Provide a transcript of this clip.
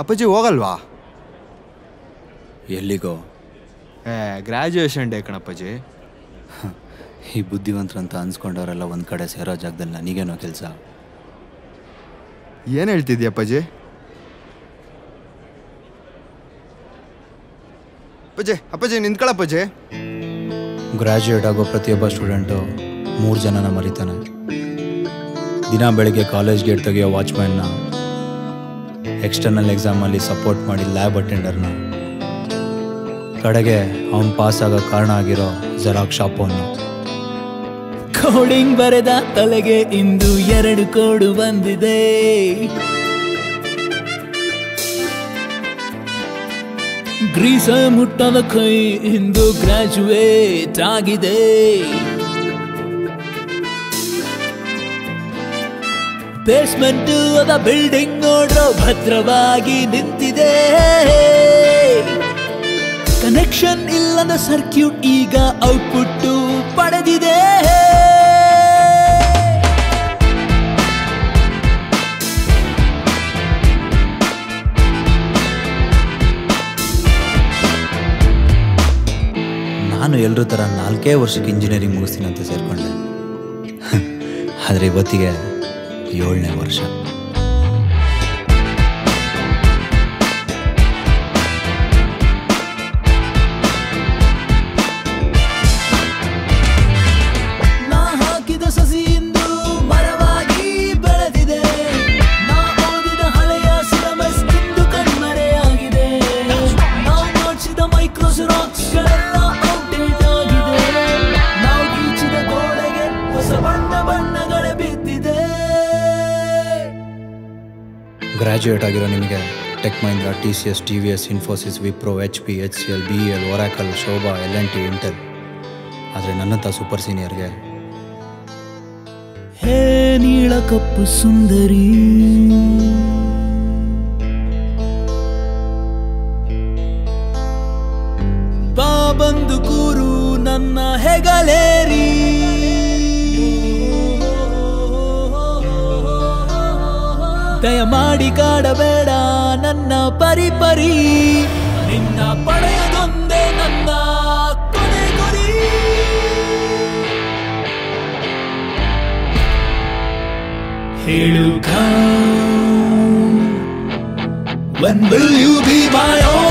ಅಪ್ಪಾಜಿ ಹೋಗಲ್ವಾ ಎಲ್ಲಿಗೋ ಏ ಗ್ರ್ಯಾಜುಯೇಷನ್ ಡೇ ಕಣಪ್ಪಾಜಿ ಈ ಬುದ್ಧಿವಂತರಂತ ಅನ್ಸ್ಕೊಂಡವರೆಲ್ಲ ಒಂದು ಕಡೆ ಸೇರೋ ಜಾಗದಲ್ಲಿ ನನಗೇನೋ ಕೆಲಸ ಏನು ಹೇಳ್ತಿದ್ಯ ಅಪ್ಪಾಜಿ ಅಪ್ಪಾಜಿ ಅಪ್ಪಾಜಿ ನಿಂತ್ಕೊಳ್ಳಪ್ಪಾಜಿ ಗ್ರ್ಯಾಜುಯೇಟ್ ಆಗೋ ಪ್ರತಿಯೊಬ್ಬ ಸ್ಟೂಡೆಂಟು ಮೂರು ಜನನ ಮರಿತಾನೆ ದಿನ ಬೆಳಿಗ್ಗೆ ಕಾಲೇಜ್ ಗೇಟ್ ತೆಗೆಯೋ ವಾಚ್ಮ್ಯಾನ್ನ ಎಕ್ಸ್ಟರ್ನಲ್ ಎಕ್ಸಾಮಲ್ಲಿ ಸಪೋರ್ಟ್ ಮಾಡಿ ಲ್ಯಾಬ್ ಅಟೆಂಡರ್ನ ಕಡೆಗೆ ಅವನು ಪಾಸ್ ಆಗೋ ಕಾರಣ ಆಗಿರೋ ಜೆರಾಕ್ ಶಾಪನ್ನು ಕೋಡಿಂಗ್ ಬರೆದ ತಲೆಗೆ ಇಂದು ಎರಡು ಕೋಡು ಬಂದಿದೆ ಗ್ರೀಸ ಮುಟ್ಟದ ಕೈ ಇಂದು ಗ್ರಾಜುಯೇಟ್ ಆಗಿದೆ ಬೇಸ್ಮೆಂಟ್ ಅದ ಬಿಲ್ಡಿಂಗ್ ನೋಡ್ರೋ ಭದ್ರವಾಗಿ ನಿಂತಿದೆ ಕನೆಕ್ಷನ್ ಇಲ್ಲದ ಸರ್ಕ್ಯೂಟ್ ಈಗ ಔಟ್ಪುಟ್ ಪಡೆದಿದೆ ನಾನು ಎಲ್ಲರ ಥರ ನಾಲ್ಕೇ ವರ್ಷಕ್ಕೆ ಇಂಜಿನಿಯರಿಂಗ್ ಮುಗಿಸ್ತೀನಿ ಅಂತ ಸೇರಿಕೊಂಡೆ ಆದರೆ ಇವತ್ತಿಗೆ ಏಳನೇ ವರ್ಷ ನಾ ಹಾಕಿದ ಸಸಿ ಇಂದು ಮರವಾಗಿ ಬೆಳೆದಿದೆ ನಾ ಓದಿದ ಹಳೆಯ ಸಿಲಬಸ್ ಇಂದು ಕಣ್ಮರೆಯಾಗಿದೆ ನಾವು ಮಾಡಿಸಿದ ಮೈಕ್ರೋಸಿರಾಕ್ಸ್ ಗಳೆಲ್ಲ ಔಟ್ಡೇಟ್ ಆಗಿದೆ ನಾವು ಗೀಚಿದ ಗೋಡೆಗೆ ಹೊಸ ಬಣ್ಣ ಬಣ್ಣಗಳೇ ಬಿದ್ದಿದೆ ಗ್ರ್ಯಾಜುಯೇಟ್ ಆಗಿರೋ ನಿಮಗೆ Tech Mahindra T C S T V S Infosys Wipro H P H C L B L Oracle Sobha L N T Intel ಆದರೆ ನನ್ನಂಥ ಸೂಪರ್ ಸೀನಿಯರ್ಗೆ ಹೇ ನೀಳ ಕಪ್ಪು ಸುಂದರಿ ಬಾ ಬಂದು ಕೂರು ನನ್ನ ಹೆಗಲೇರಿ ದಯಮಾಡಿ ಕಾಡಬೇಡ ನನ್ನ ಪರಿ ಪರಿ ನಿನ್ನ ಪಡೆಯದೊಂದೇ ನನ್ನ ಕೊನೆ ಗುರಿ ಹೇಳು When will you be my own?